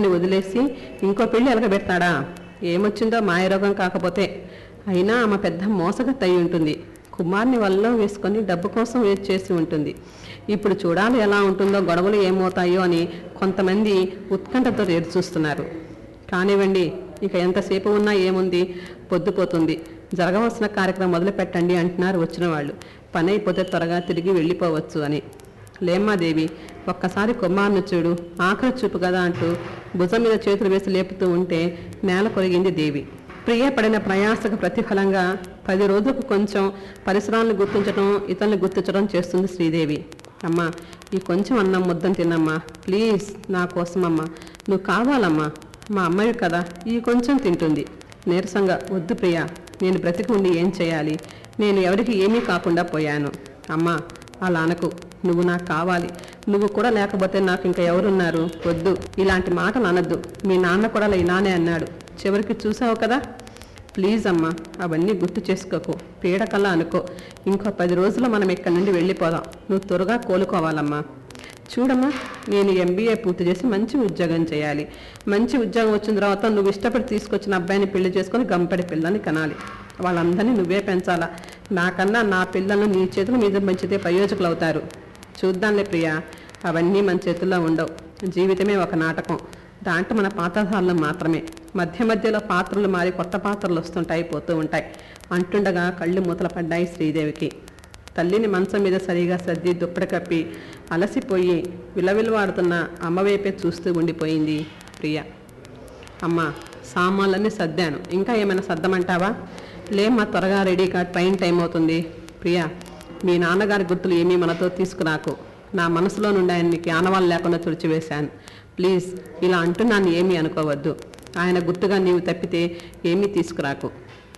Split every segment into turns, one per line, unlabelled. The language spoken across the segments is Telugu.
కూతుర్ని వదిలేసి ఇంకో పెళ్లి ఎలగబెడతాడా ఏమొచ్చిందో మాయరోగం కాకపోతే అయినా ఆమె పెద్ద మోసగత్త అయి ఉంటుంది కుమార్ని వల్ల వేసుకొని డబ్బు కోసం వెయిట్ చేసి ఉంటుంది ఇప్పుడు చూడాలి ఎలా ఉంటుందో గొడవలు ఏమవుతాయో అని కొంతమంది ఉత్కంఠతో ఎదురు చూస్తున్నారు కానివ్వండి ఇక ఎంతసేపు ఉన్నా ఏముంది పొద్దుపోతుంది జరగవలసిన కార్యక్రమం మొదలు పెట్టండి అంటున్నారు వచ్చిన వాళ్ళు పని అయిపోతే త్వరగా తిరిగి వెళ్ళిపోవచ్చు అని లేమ్మాదేవి ఒక్కసారి కుమార్ను చూడు ఆఖరి చూపు కదా అంటూ భుజం మీద చేతులు వేసి లేపుతూ ఉంటే నేల కొరిగింది దేవి ప్రియపడిన ప్రయాసకు ప్రతిఫలంగా పది రోజులకు కొంచెం పరిసరాలను గుర్తించడం ఇతరులను గుర్తించడం చేస్తుంది శ్రీదేవి అమ్మా ఈ కొంచెం అన్నం ముద్దని తిన్నమ్మా ప్లీజ్ నా కోసమమ్మా నువ్వు కావాలమ్మా మా అమ్మాయి కదా ఈ కొంచెం తింటుంది నీరసంగా వద్దు ప్రియ నేను బ్రతికి ఉండి ఏం చేయాలి నేను ఎవరికి ఏమీ కాకుండా పోయాను అమ్మా అలా అనకు నువ్వు నాకు కావాలి నువ్వు కూడా లేకపోతే నాకు ఇంకా ఎవరున్నారు వద్దు ఇలాంటి మాటలు అనద్దు మీ నాన్న కూడా ఇలానే అన్నాడు చివరికి చూసావు కదా ప్లీజ్ అమ్మా అవన్నీ గుర్తు చేసుకోకు పీడకల్లా అనుకో ఇంకో పది రోజుల్లో మనం ఇక్కడి నుండి వెళ్ళిపోదాం నువ్వు త్వరగా కోలుకోవాలమ్మా చూడమ్మా నేను ఎంబీఏ పూర్తి చేసి మంచి ఉద్యోగం చేయాలి మంచి ఉద్యోగం వచ్చిన తర్వాత నువ్వు ఇష్టపడి తీసుకొచ్చిన అబ్బాయిని పెళ్లి చేసుకొని గంపడి పిల్లని కనాలి వాళ్ళందరినీ నువ్వే పెంచాలా నాకన్నా నా పిల్లలను నీ చేతుల మీద పెంచితే ప్రయోజకులు అవుతారు చూద్దాంలే ప్రియా అవన్నీ మన చేతుల్లో ఉండవు జీవితమే ఒక నాటకం దాంట్లో మన పాత్రధారులు మాత్రమే మధ్య మధ్యలో పాత్రలు మారి కొత్త పాత్రలు వస్తుంటాయి పోతూ ఉంటాయి అంటుండగా కళ్ళు మూతలు పడ్డాయి శ్రీదేవికి తల్లిని మంచం మీద సరిగా సర్ది దుప్పటి కప్పి అలసిపోయి విలవిలవాడుతున్న అమ్మవైపే చూస్తూ ఉండిపోయింది ప్రియ అమ్మ సామాన్లన్నీ సర్దాను ఇంకా ఏమైనా సర్దమంటావా లేమ్మా త్వరగా రెడీగా ట్రైన్ టైం అవుతుంది ప్రియా మీ నాన్నగారి గుర్తులు ఏమీ మనతో తీసుకురాకు నా మనసులో నుండి ఆయన నీకు ఆనవాళ్ళు లేకుండా తుడిచివేశాను ప్లీజ్ ఇలా అంటున్నాను ఏమీ అనుకోవద్దు ఆయన గుర్తుగా నీవు తప్పితే ఏమీ తీసుకురాకు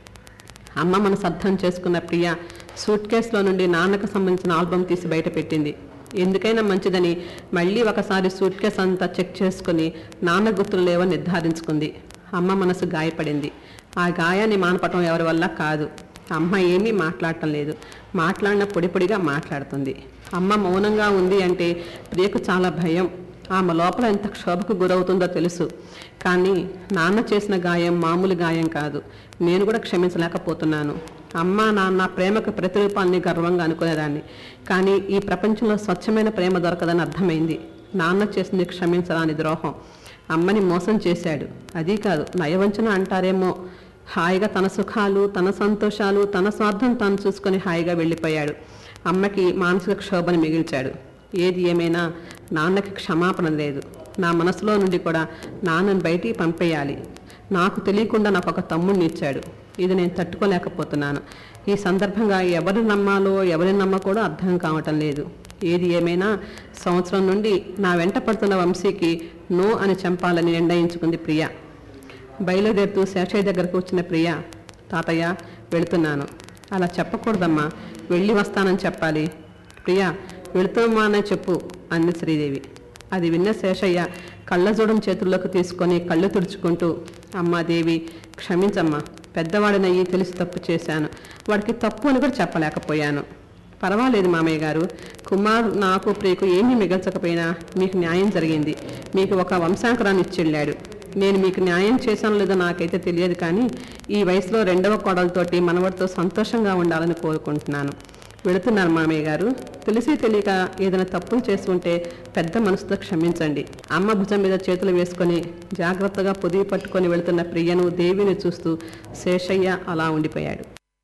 అమ్మ మనసు అర్థం చేసుకున్న ప్రియ సూట్ కేసులో నుండి నాన్నకు సంబంధించిన ఆల్బమ్ తీసి బయట పెట్టింది ఎందుకైనా మంచిదని మళ్ళీ ఒకసారి సూట్ కేసు అంతా చెక్ చేసుకుని నాన్న గుర్తులు లేవో నిర్ధారించుకుంది అమ్మ మనసు గాయపడింది ఆ గాయాన్ని మానపటం ఎవరి వల్ల కాదు అమ్మ ఏమీ మాట్లాడటం లేదు మాట్లాడిన పొడి పొడిగా మాట్లాడుతుంది అమ్మ మౌనంగా ఉంది అంటే ప్రియకు చాలా భయం ఆమె లోపల ఎంత క్షోభకు గురవుతుందో తెలుసు కానీ నాన్న చేసిన గాయం మామూలు గాయం కాదు నేను కూడా క్షమించలేకపోతున్నాను అమ్మ నాన్న ప్రేమకు ప్రతిరూపాన్ని గర్వంగా అనుకునేదాన్ని కానీ ఈ ప్రపంచంలో స్వచ్ఛమైన ప్రేమ దొరకదని అర్థమైంది నాన్న చేసింది క్షమించరాని ద్రోహం అమ్మని మోసం చేశాడు అది కాదు నయవంచన అంటారేమో హాయిగా తన సుఖాలు తన సంతోషాలు తన స్వార్థం తాను చూసుకొని హాయిగా వెళ్ళిపోయాడు అమ్మకి మానసిక క్షోభని మిగిల్చాడు ఏది ఏమైనా నాన్నకి క్షమాపణ లేదు నా మనసులో నుండి కూడా నాన్నని బయటికి పంపేయాలి నాకు తెలియకుండా నాకు ఒక తమ్ముడిని ఇచ్చాడు ఇది నేను తట్టుకోలేకపోతున్నాను ఈ సందర్భంగా ఎవరిని నమ్మాలో ఎవరిని నమ్మకూడో అర్థం కావటం లేదు ఏది ఏమైనా సంవత్సరం నుండి నా వెంట పడుతున్న వంశీకి నో అని చంపాలని నిర్ణయించుకుంది ప్రియ బయలుదేరుతూ శేషయ్య దగ్గరకు వచ్చిన ప్రియ తాతయ్య వెళుతున్నాను అలా చెప్పకూడదమ్మా వెళ్ళి వస్తానని చెప్పాలి ప్రియా వెళుతున్నామనే చెప్పు అంది శ్రీదేవి అది విన్న శేషయ్య కళ్ళజోడం చేతుల్లోకి తీసుకొని కళ్ళు తుడుచుకుంటూ అమ్మా దేవి క్షమించమ్మా పెద్దవాడినయ్యి తెలిసి తప్పు చేశాను వాడికి తప్పు అని కూడా చెప్పలేకపోయాను పర్వాలేదు మామయ్య గారు కుమార్ నాకు ప్రియకు ఏమీ మిగల్చకపోయినా మీకు న్యాయం జరిగింది మీకు ఒక వంశాంకరాన్ని ఇచ్చెళ్ళాడు నేను మీకు న్యాయం చేశాను లేదో నాకైతే తెలియదు కానీ ఈ వయసులో రెండవ కోడలతోటి మనవడితో సంతోషంగా ఉండాలని కోరుకుంటున్నాను వెళుతున్నారు మామయ్య గారు తెలిసి తెలియక ఏదైనా తప్పులు చేసి ఉంటే పెద్ద మనసుతో క్షమించండి అమ్మ భుజం మీద చేతులు వేసుకొని జాగ్రత్తగా పొదిగి పట్టుకొని వెళుతున్న ప్రియను దేవిని చూస్తూ శేషయ్య అలా ఉండిపోయాడు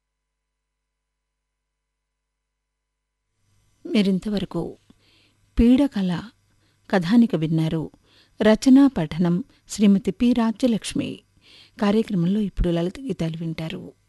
మీరింతవరకు పీడకల కథానిక విన్నారు రచనా పఠనం శ్రీమతి పి రాజ్యలక్ష్మి కార్యక్రమంలో ఇప్పుడు లలిత గీతాలు వింటారు